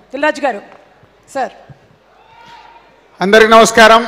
దిల్రాజు గారు సార్ అందరికి నమస్కారం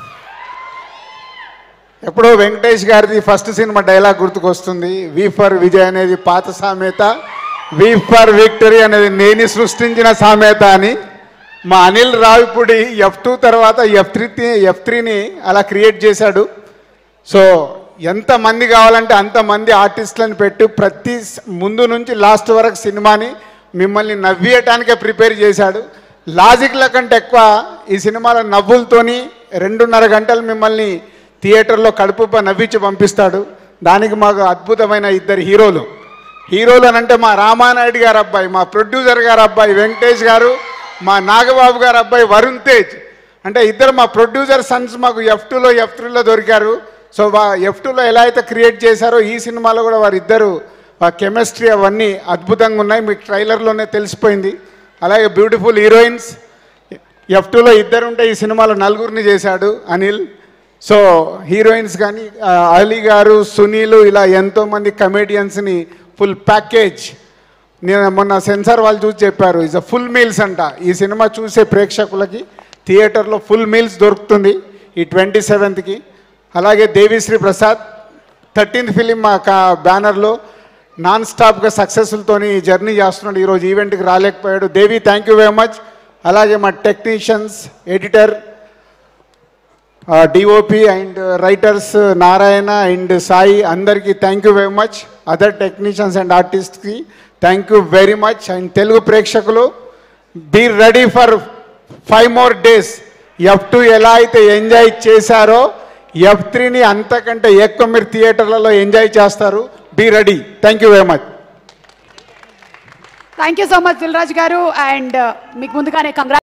ఎప్పుడో వెంకటేష్ గారిది ఫస్ట్ సినిమా డైలాగ్ గుర్తుకొస్తుంది వి ఫర్ విజయ్ అనేది పాత సామెత వి ఫర్ విక్టరీ అనేది నేను సృష్టించిన సామెత అని మా అనిల్ రావిపూడి ఎఫ్ టూ తర్వాత ఎఫ్ త్రీ ఎఫ్ త్రీని అలా క్రియేట్ చేశాడు సో ఎంతమంది కావాలంటే అంతమంది ఆర్టిస్టులను పెట్టి ప్రతి స్- ముందు నుంచి లాస్ట్ వరకు సినిమాని మిమ్మల్ని నవ్వేయటానికే ప్రిపేర్ చేశాడు లాజిక్ల కంటే ఎక్కువ ఈ సినిమాలో నవ్వులతోని రెండున్నర గంటలు మిమ్మల్ని థియేటర్లో కడుపుపై నవ్వించి పంపిస్తాడు దానికి మాకు అద్భుతమైన ఇద్దరు హీరోలు హీరోలు అని అంటే మా రామానాయుడు గారు అబ్బాయి మా ప్రొడ్యూసర్ గారు అబ్బాయి వెంకటేష్ గారు మా నాగబాబు గారు అబ్బాయి వరుణ్ తేజ్ అంటే ఇద్దరు మా ప్రొడ్యూసర్ సన్స్ మాకు ఎఫ్ టూలో ఎఫ్ త్రీలో దొరికారు సో వా ఎఫ్ టూలో ఎలా అయితే క్రియేట్ చేశారో ఈ సినిమాలో కూడా వారిద్దరు ఆ కెమిస్ట్రీ అవన్నీ అద్భుతంగా ఉన్నాయి మీకు ట్రైలర్లోనే తెలిసిపోయింది అలాగే బ్యూటిఫుల్ హీరోయిన్స్ ఎఫ్ టూలో ఇద్దరు ఉంటే ఈ సినిమాలో నలుగురిని చేశాడు అనిల్ సో హీరోయిన్స్ కానీ ఆ, అలీ గారు సునీలు ఇలా ఎంతోమంది కమేడియన్స్ని ఫుల్ ప్యాకేజ్ నేను మొన్న సెన్సార్ వాళ్ళు చూసి చెప్పారు ఇస్ అ ఫుల్ మీల్స్ అంట ఈ సినిమా చూసే ప్రేక్షకులకి థియేటర్లో ఫుల్ మీల్స్ దొరుకుతుంది ఈ ట్వంటీ సెవెంత్కి అలాగే దేవిశ్రీ ప్రసాద్ థర్టీన్త్ ఫిలిం మా కా బ్యానర్లో నాన్ స్టాప్గా సక్సెస్ఫుల్తోని జర్నీ చేస్తున్నాడు ఈరోజు ఈవెంట్కి రాలేకపోయాడు Devi thank you very much అలాగే మా technicians editor DOP and writers Narayana and Sai అందరికీ thank you very much other technicians and ఆర్టిస్ట్కి thank you very much and Telugu ప్రేక్షకులు be ready for five more days F two ఎలా అయితే ఎంజాయ్ చేశారో F త్రీని అంతకంటే ఎక్కువ మీరు థియేటర్లలో ఎంజాయ్ చేస్తారు be ready thank you very much thank you so much Dilraju గారు అండ్ మీకు ముందుగానే కంగ్రా